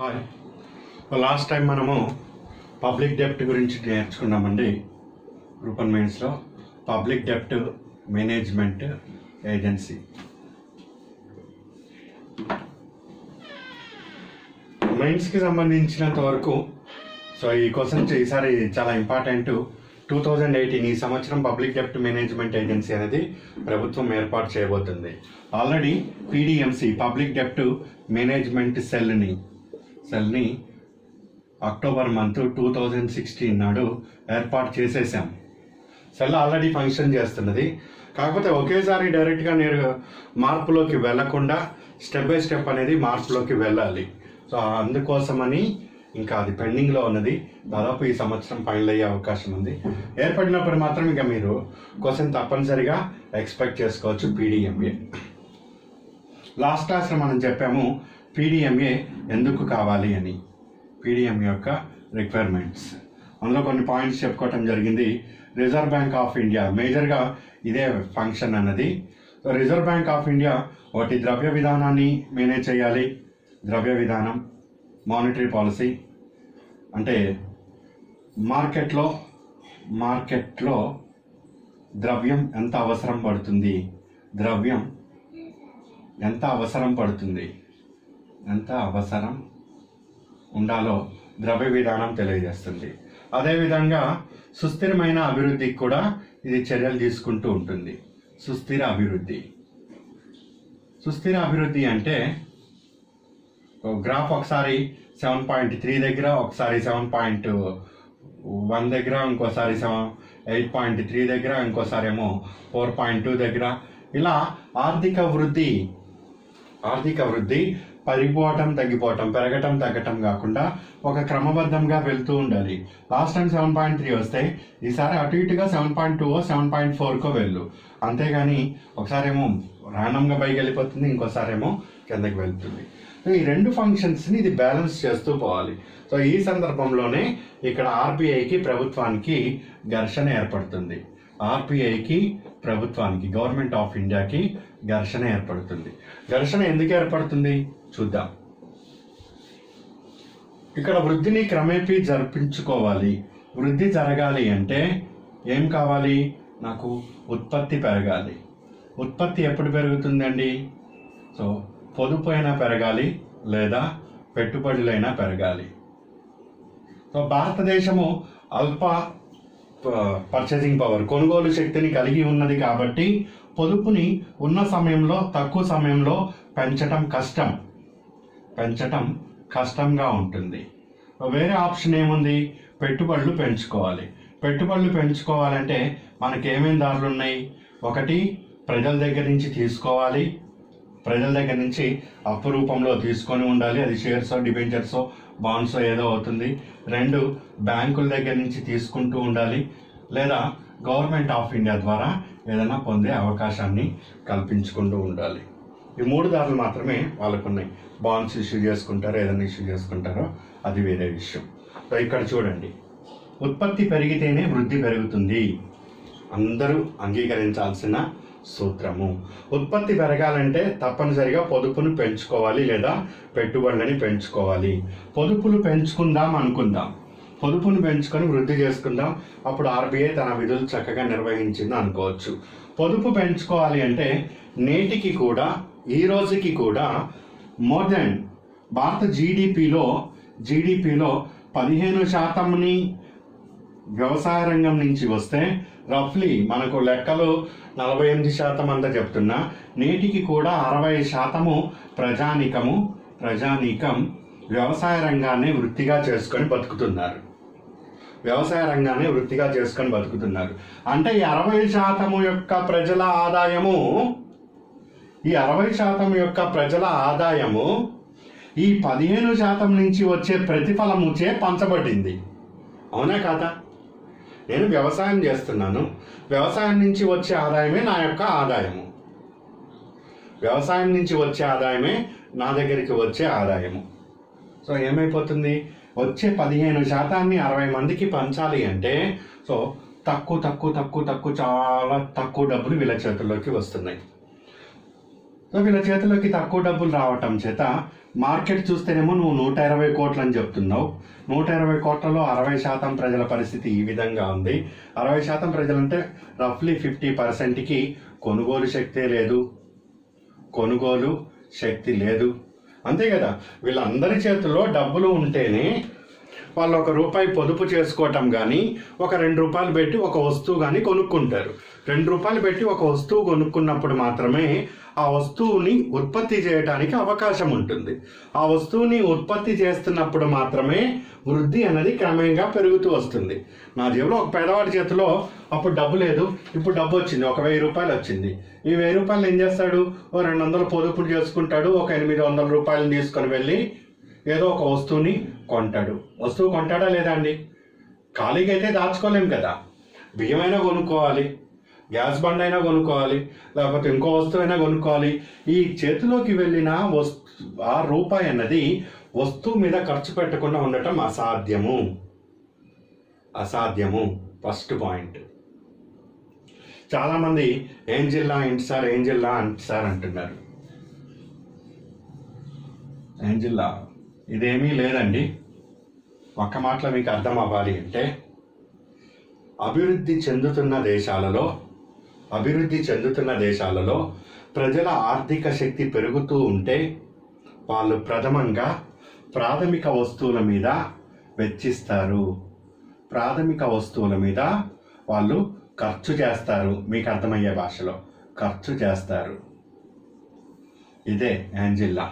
hi last time మనము public డెప్ట్ గురించి నేర్చుకున్నామండి గ్రూప్ వన్ మెయిన్స్లో పబ్లిక్ డెప్ట్ మేనేజ్మెంట్ ఏజెన్సీ మెయిన్స్కి సంబంధించినంత వరకు సో ఈ క్వశ్చన్ ఈసారి చాలా ఇంపార్టెంట్ టూ థౌజండ్ ఎయిటీన్ ఈ సంవత్సరం పబ్లిక్ డెప్ట్ మేనేజ్మెంట్ ఏజెన్సీ అనేది ప్రభుత్వం ఏర్పాటు చేయబోతుంది ఆల్రెడీ పీడిఎంసి పబ్లిక్ డెప్ట్ మేనేజ్మెంట్ సెల్ని సెల్ని October month two thousand sixteen నాడు ఏర్పాటు చేసేసాం సెల్ ఆల్రెడీ ఫంక్షన్ చేస్తున్నది కాకపోతే ఒకేసారి డైరెక్ట్గా నేను మార్పులోకి వెళ్లకుండా స్టెప్ బై స్టెప్ అనేది మార్పులోకి వెళ్ళాలి సో అందుకోసమని ఇంకా అది పెండింగ్లో ఉన్నది దాదాపు ఈ సంవత్సరం ఫైనల్ అయ్యే అవకాశం ఉంది ఏర్పడినప్పుడు మాత్రం ఇక మీరు క్వశ్చన్ తప్పనిసరిగా ఎక్స్పెక్ట్ చేసుకోవచ్చు పీడిఎంఏ లాస్ట్ క్లాస్లో మనం చెప్పాము పీడిఎంఏ ఎందుకు కావాలి అని పీడిఎం యొక్క రిక్వైర్మెంట్స్ అందులో కొన్ని పాయింట్స్ చెప్పుకోవటం జరిగింది రిజర్వ్ బ్యాంక్ ఆఫ్ ఇండియా మేజర్గా ఇదే ఫంక్షన్ అన్నది రిజర్వ్ బ్యాంక్ ఆఫ్ ఇండియా ఒకటి ద్రవ్య విధానాన్ని మేనేజ్ చేయాలి ద్రవ్య విధానం మానిటరీ పాలసీ అంటే మార్కెట్లో మార్కెట్లో ద్రవ్యం ఎంత అవసరం పడుతుంది ద్రవ్యం ఎంత అవసరం పడుతుంది ఎంత అవసరం ఉండాలో ద్రవ్య విధానం తెలియజేస్తుంది అదేవిధంగా సుస్థిరమైన అభివృద్ధికి కూడా ఇది చర్యలు తీసుకుంటూ ఉంటుంది సుస్థిర అభివృద్ధి సుస్థిర అభివృద్ధి అంటే ఓ గ్రాఫ్ ఒకసారి సెవెన్ పాయింట్ త్రీ దగ్గర ఒకసారి సెవెన్ పాయింట్ వన్ దగ్గర ఇంకోసారి సెవెన్ ఎయిట్ పాయింట్ త్రీ దగ్గర ఇంకోసారి ఏమో ఫోర్ పాయింట్ టూ దగ్గర ఇలా ఆర్థిక వృద్ధి ఆర్థిక వృద్ధి పరిపోవటం తగ్గిపోవటం పెరగటం తగ్గటం కాకుండా ఒక క్రమబద్ధంగా వెళ్తూ ఉండాలి last time seven point three వస్తే ఈసారి అటు ఇటుగా seven point two seven point ఫోర్కో వెళ్ళు అంతేగాని ఒకసారి ఏమో రాండంగా పైకి వెళ్ళిపోతుంది ఇంకోసారి ఏమో కిందకి వెళ్తుంది సో ఈ రెండు ఫంక్షన్స్ని ఇది బ్యాలెన్స్ చేస్తూ పోవాలి సో ఈ సందర్భంలోనే ఇక్కడ ఆర్బీఐకి ప్రభుత్వానికి ఘర్షణ ఏర్పడుతుంది ఆర్బీఐకి ప్రభుత్వానికి గవర్నమెంట్ ఆఫ్ ఇండియాకి ఘర్షణ ఏర్పడుతుంది ఘర్షణ ఎందుకు ఏర్పడుతుంది చూద్దాం ఇక్కడ వృద్ధిని క్రమేపీ జరిపించుకోవాలి వృద్ధి జరగాలి అంటే ఏం కావాలి నాకు ఉత్పత్తి పెరగాలి ఉత్పత్తి ఎప్పుడు పెరుగుతుందండి సో పొదుపు అయినా పెరగాలి లేదా పెట్టుబడులైనా పెరగాలి సో భారతదేశము అల్ప పర్చేసింగ్ పవర్ కొనుగోలు శక్తిని కలిగి ఉన్నది కాబట్టి పొదుపుని ఉన్న సమయంలో తక్కువ సమయంలో పెంచటం కష్టం పెంచటం కష్టంగా ఉంటుంది వేరే ఆప్షన్ ఏముంది పెట్టుబడులు పెంచుకోవాలి పెట్టుబడులు పెంచుకోవాలంటే మనకి ఏమేం దారులు ఉన్నాయి ఒకటి ప్రజల దగ్గర నుంచి తీసుకోవాలి ప్రజల దగ్గర నుంచి అప్పు రూపంలో తీసుకొని ఉండాలి అది షేర్సో డిబెంచర్సో బాండ్సో ఏదో అవుతుంది రెండు బ్యాంకుల దగ్గర నుంచి తీసుకుంటూ ఉండాలి లేదా గవర్నమెంట్ ఆఫ్ ఇండియా ద్వారా ఏదైనా పొందే అవకాశాన్ని కల్పించుకుంటూ ఉండాలి ఈ మూడు దారులు మాత్రమే వాళ్ళకు ఉన్నాయి బాండ్స్ ఇష్యూ చేసుకుంటారో ఏదైనా ఇష్యూ చేసుకుంటారో అది వేరే విషయం సో ఇక్కడ చూడండి ఉత్పత్తి పెరిగితేనే వృద్ధి పెరుగుతుంది అందరూ అంగీకరించాల్సిన సూత్రము ఉత్పత్తి పెరగాలంటే తప్పనిసరిగా పొదుపును పెంచుకోవాలి లేదా పెట్టుబడులని పెంచుకోవాలి పొదుపులు పెంచుకుందాం అనుకుందాం పొదుపును పెంచుకొని వృద్ధి చేసుకుందాం అప్పుడు ఆర్బీఐ తన విధులు చక్కగా నిర్వహించింది అనుకోవచ్చు పొదుపు పెంచుకోవాలి అంటే నేటికి కూడా ఈ రోజుకి కూడా మోర్ దెన్ భారత జీడిపిలో జీడిపిలో పదిహేను శాతంని వ్యవసాయ రంగం నుంచి వస్తే రఫ్లీ మనకు లెక్కలు నలభై ఎనిమిది శాతం అంతా చెప్తున్నా నేటికి కూడా అరవై శాతము ప్రజానికము ప్రజానీకం వ్యవసాయ రంగాన్ని వృత్తిగా చేసుకొని బతుకుతున్నారు వ్యవసాయ రంగాన్ని వృత్తిగా చేసుకొని బతుకుతున్నారు అంటే ఈ అరవై శాతము యొక్క ప్రజల ఆదాయము ఈ అరవై శాతం యొక్క ప్రజల ఆదాయము ఈ పదిహేను శాతం నుంచి వచ్చే ప్రతిఫలముచే పంచబడింది అవునా కాదా నేను వ్యవసాయం చేస్తున్నాను వ్యవసాయం నుంచి వచ్చే ఆదాయమే నా యొక్క ఆదాయము వ్యవసాయం నుంచి వచ్చే ఆదాయమే నా దగ్గరికి వచ్చే ఆదాయము సో ఏమైపోతుంది వచ్చే పదిహేను శాతాన్ని అరవై మందికి పంచాలి అంటే సో తక్కువ తక్కువ తక్కువ తక్కువ చాలా తక్కువ డబ్బులు వీళ్ళ చేతుల్లోకి వస్తున్నాయి సో వీళ్ళ చేతిలోకి తక్కువ డబ్బులు రావటం చేత మార్కెట్ చూస్తేనేమో నువ్వు నూట ఇరవై కోట్లు అని చెప్తున్నావు నూట ఇరవై కోట్లలో అరవై శాతం ప్రజల పరిస్థితి ఈ విధంగా ఉంది అరవై శాతం ప్రజలంటే రఫ్లీ ఫిఫ్టీ పర్సెంట్కి కొనుగోలు శక్తే లేదు కొనుగోలు శక్తి లేదు అంతే కదా వీళ్ళందరి చేతుల్లో డబ్బులు ఉంటేనే వాళ్ళు ఒక రూపాయి పొదుపు చేసుకోవటం కానీ ఒక రెండు రూపాయలు పెట్టి ఒక వస్తువు కానీ కొనుక్కుంటారు రెండు రూపాయలు పెట్టి ఒక వస్తువు కొనుక్కున్నప్పుడు మాత్రమే ఆ వస్తువుని ఉత్పత్తి చేయడానికి అవకాశం ఉంటుంది ఆ వస్తువుని ఉత్పత్తి చేస్తున్నప్పుడు మాత్రమే వృద్ధి అనేది క్రమంగా పెరుగుతూ వస్తుంది నా జేబులో ఒక పేదవాడి చేతిలో అప్పుడు డబ్బు లేదు ఇప్పుడు డబ్బు వచ్చింది ఒక వెయ్యి రూపాయలు వచ్చింది ఈ వెయ్యి రూపాయలు ఏం చేస్తాడు ఓ రెండు వందలు పొదుపు చేసుకుంటాడు ఒక ఎనిమిది వందల రూపాయలు తీసుకొని వెళ్ళి ఏదో ఒక వస్తువుని కొంటాడు వస్తువు కొంటాడా లేదా అండి ఖాళీగా అయితే దాచుకోలేం కదా బియ్యమైనా కొనుక్కోవాలి గ్యాస్ బండ్ అయినా కొనుక్కోవాలి లేకపోతే ఇంకో వస్తువు అయినా కొనుక్కోవాలి ఈ చేతిలోకి వెళ్ళిన వస్తు ఆ రూపాయి అన్నది వస్తువు మీద ఖర్చు పెట్టకుండా ఉండటం అసాధ్యము అసాధ్యము ఫస్ట్ పాయింట్ చాలామంది ఏం జిల్లా ఏంటి సార్ ఏం జిల్లా అంటే సార్ అంటున్నారు ఏం జిల్లా ఇదేమీ లేదండి ఒక్క మాటలో మీకు అర్థం అవ్వాలి అంటే అభివృద్ధి చెందుతున్న దేశాలలో అభివృద్ధి చెందుతున్న దేశాలలో ప్రజల ఆర్థిక శక్తి పెరుగుతూ ఉంటే వాళ్ళు ప్రథమంగా ప్రాథమిక వస్తువుల మీద వెచ్చిస్తారు ప్రాథమిక వస్తువుల మీద వాళ్ళు ఖర్చు చేస్తారు మీకు అర్థమయ్యే భాషలో ఖర్చు చేస్తారు ఇదే యాంజిల్లా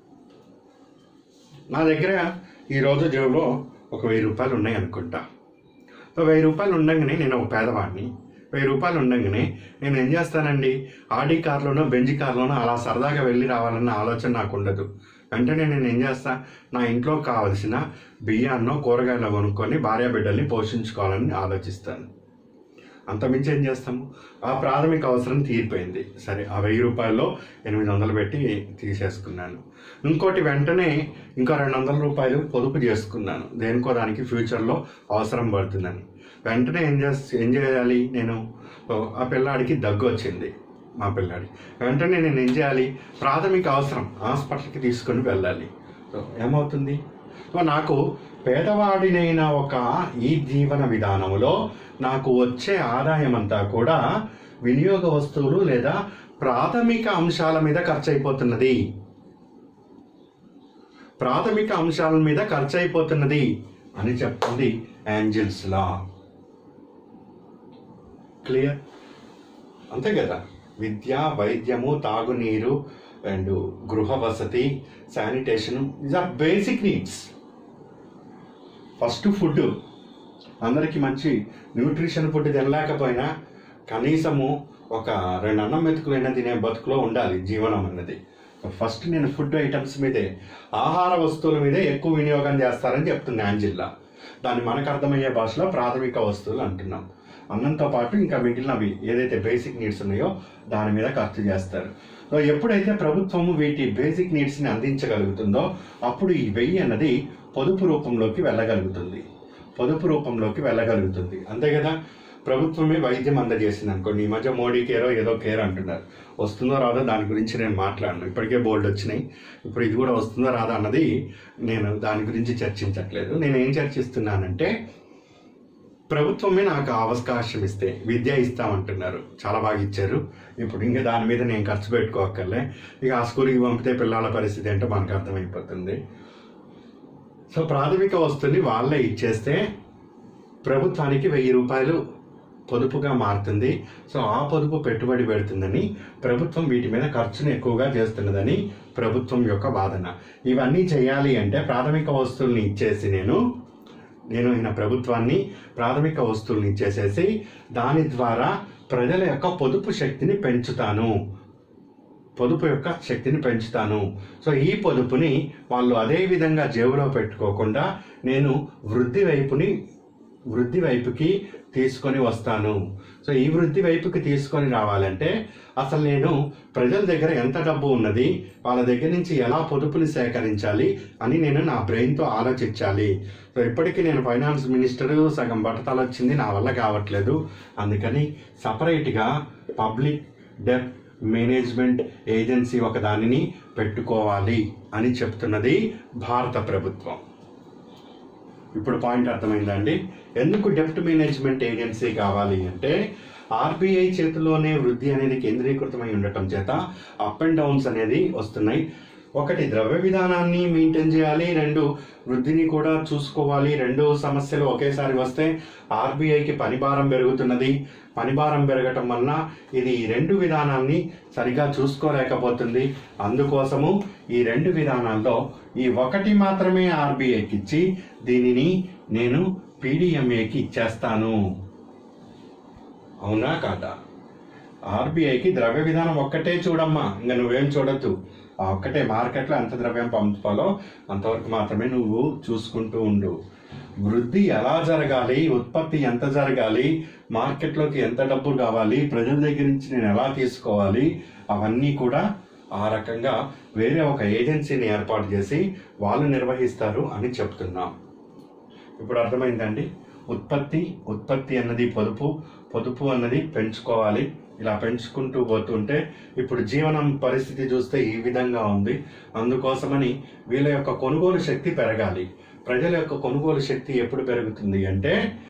నా దగ్గర ఈరోజు జేబులో ఒక వెయ్యి రూపాయలు ఉన్నాయి అనుకుంటా సో వెయ్యి రూపాయలు ఉండగానే నేను ఒక పేదవాడిని వెయ్యి రూపాయలు ఉండగానే నేను ఏం చేస్తానండి ఆడి కార్లోనో బెంజ్ కార్లోనో అలా సరదాగా వెళ్ళి రావాలన్న ఆలోచన నాకు ఉండదు వెంటనే నేను ఏం చేస్తా నా ఇంట్లో కావలసిన బియ్యాన్నో కూరగాయలు కొనుక్కొని భార్య బిడ్డల్ని పోషించుకోవాలని ఆలోచిస్తాను అంతమించి ఏం చేస్తాము ఆ ప్రాథమిక అవసరం తీరిపోయింది సరే ఆ వెయ్యి రూపాయల్లో ఎనిమిది వందలు పెట్టి తీసేసుకున్నాను ఇంకోటి వెంటనే ఇంకో రెండు వందల రూపాయలు పొదుపు చేసుకున్నాను దేనికో దానికి ఫ్యూచర్లో అవసరం పడుతుందని వెంటనే ఏం చేస్ ఏం చేయాలి నేను ఓ, ఆ పిల్లాడికి దగ్గు వచ్చింది మా పిల్లాడి వెంటనే నేను ఏం చేయాలి ప్రాథమిక అవసరం హాస్పిటల్కి తీసుకొని వెళ్ళాలి సో ఏమవుతుంది సో నాకు పేదవాడినైన ఒక ఈ జీవన విధానంలో నాకు వచ్చే ఆదాయం అంతా కూడా వినియోగ వస్తువులు లేదా ప్రాథమిక అంశాల మీద ఖర్చు అయిపోతున్నది ప్రాథమిక అంశాల మీద ఖర్చు అయిపోతున్నది అని చెప్తుంది యాంజిల్స్ లా క్లియర్ అంతే కదా విద్య వైద్యము తాగునీరు అండ్ గృహ వసతి sanitation is are basic needs first food అందరికీ మంచి న్యూట్రిషన్ ఫుడ్ తినలేకపోయినా కనీసము ఒక రెండు అన్నం మెతుకులైనా తినే బతుకులో ఉండాలి జీవనం అన్నది ఫస్ట్ నేను ఫుడ్ ఐటమ్స్ మీదే ఆహార వస్తువుల మీదే ఎక్కువ వినియోగం చేస్తారని చెప్తుంది యాంజిల్లా దాన్ని మనకు అర్థమయ్యే భాషలో ప్రాథమిక వస్తువులు అంటున్నాం అన్నంతో పాటు ఇంకా మిగిలినవి ఏదైతే బేసిక్ నీడ్స్ ఉన్నాయో దాని మీద ఖర్చు చేస్తారు సో ఎప్పుడైతే ప్రభుత్వము వీటి బేసిక్ నీడ్స్ని అందించగలుగుతుందో అప్పుడు ఈ వెయ్యి అన్నది పొదుపు రూపంలోకి వెళ్ళగలుగుతుంది పొదుపు రూపంలోకి వెళ్ళగలుగుతుంది అంతే కదా ప్రభుత్వమే వైద్యం అందజేసింది అనుకోండి ఈ మధ్య మోడీ కేరో ఏదో కేర్ అంటున్నారు వస్తుందో రాదో దాని గురించి నేను మాట్లాడను ఇప్పటికే బోల్డ్ వచ్చినాయి ఇప్పుడు ఇది కూడా వస్తుందో రాదో అన్నది నేను దాని గురించి చర్చించట్లేదు నేను ఏం చర్చిస్తున్నానంటే ప్రభుత్వమే నాకు అవకాశం ఇస్తే విద్య ఇస్తామంటున్నారు చాలా బాగా ఇచ్చారు ఇప్పుడు ఇంకా దాని మీద నేను ఖర్చు పెట్టుకోకర్లే ఇక ఆ స్కూల్కి పంపితే పిల్లల పరిస్థితి ఏంటో మనకు అర్థమైపోతుంది సో ప్రాథమిక వస్తువుని వాళ్ళే ఇచ్చేస్తే ప్రభుత్వానికి వెయ్యి రూపాయలు పొదుపుగా మారుతుంది సో ఆ పొదుపు పెట్టుబడి పెడుతుందని ప్రభుత్వం వీటి మీద ఖర్చును ఎక్కువగా చేస్తున్నదని ప్రభుత్వం యొక్క వాదన ఇవన్నీ చేయాలి అంటే ప్రాథమిక వస్తువుల్ని ఇచ్చేసి నేను నేను ఈయన ప్రభుత్వాన్ని ప్రాథమిక వస్తువుల్ని ఇచ్చేసేసి దాని ద్వారా ప్రజల యొక్క పొదుపు శక్తిని పెంచుతాను పొదుపు యొక్క శక్తిని పెంచుతాను సో ఈ పొదుపుని వాళ్ళు అదే విధంగా జేబులో పెట్టుకోకుండా నేను వృద్ధి వైపుని వృద్ధి వైపుకి తీసుకొని వస్తాను సో ఈ వృద్ధి వైపుకి తీసుకొని రావాలంటే అసలు నేను ప్రజల దగ్గర ఎంత డబ్బు ఉన్నది వాళ్ళ దగ్గర నుంచి ఎలా పొదుపుని సేకరించాలి అని నేను నా బ్రెయిన్తో ఆలోచించాలి సో ఇప్పటికీ నేను ఫైనాన్స్ మినిస్టర్ సగం బట్టతలు వచ్చింది నా వల్ల కావట్లేదు అందుకని సపరేట్గా పబ్లిక్ డెప్ మేనేజ్మెంట్ ఏజెన్సీ ఒక దానిని పెట్టుకోవాలి అని చెప్తున్నది భారత ప్రభుత్వం ఇప్పుడు పాయింట్ అర్థమైందా అండి ఎందుకు డెప్ట్ మేనేజ్మెంట్ ఏజెన్సీ కావాలి అంటే ఆర్బీఐ చేతిలోనే వృద్ధి అనేది కేంద్రీకృతమై ఉండటం చేత అప్ అండ్ డౌన్స్ అనేది వస్తున్నాయి ఒకటి ద్రవ్య విధానాన్ని మెయింటైన్ చేయాలి రెండు వృద్ధిని కూడా చూసుకోవాలి రెండు సమస్యలు ఒకేసారి వస్తే ఆర్బీఐకి పనిభారం పెరుగుతున్నది పనిభారం పెరగటం వలన ఇది ఈ రెండు విధానాన్ని సరిగా చూసుకోలేకపోతుంది అందుకోసము ఈ రెండు విధానాల్లో ఈ ఒకటి మాత్రమే ఆర్బీఐకి ఇచ్చి దీనిని నేను పీడిఎంఏకి ఇచ్చేస్తాను అవునా కాదా ఆర్బీఐకి ద్రవ్య విధానం ఒక్కటే చూడమ్మా ఇంకా నువ్వేం చూడొద్దు ఆ ఒక్కటే మార్కెట్లో ఎంత ద్రవ్యం పంపాలో అంతవరకు మాత్రమే నువ్వు చూసుకుంటూ ఉండు వృద్ధి ఎలా జరగాలి ఉత్పత్తి ఎంత జరగాలి మార్కెట్లోకి ఎంత డబ్బు కావాలి ప్రజల దగ్గర నుంచి నేను ఎలా తీసుకోవాలి అవన్నీ కూడా ఆ రకంగా వేరే ఒక ఏజెన్సీని ఏర్పాటు చేసి వాళ్ళు నిర్వహిస్తారు అని చెప్తున్నాం ఇప్పుడు అర్థమైందండి ఉత్పత్తి ఉత్పత్తి అన్నది పొదుపు పొదుపు అన్నది పెంచుకోవాలి ఇలా పెంచుకుంటూ పోతుంటే ఇప్పుడు జీవనం పరిస్థితి చూస్తే ఈ విధంగా ఉంది అందుకోసమని వీళ్ళ యొక్క కొనుగోలు శక్తి పెరగాలి ప్రజల యొక్క కొనుగోలు శక్తి ఎప్పుడు పెరుగుతుంది అంటే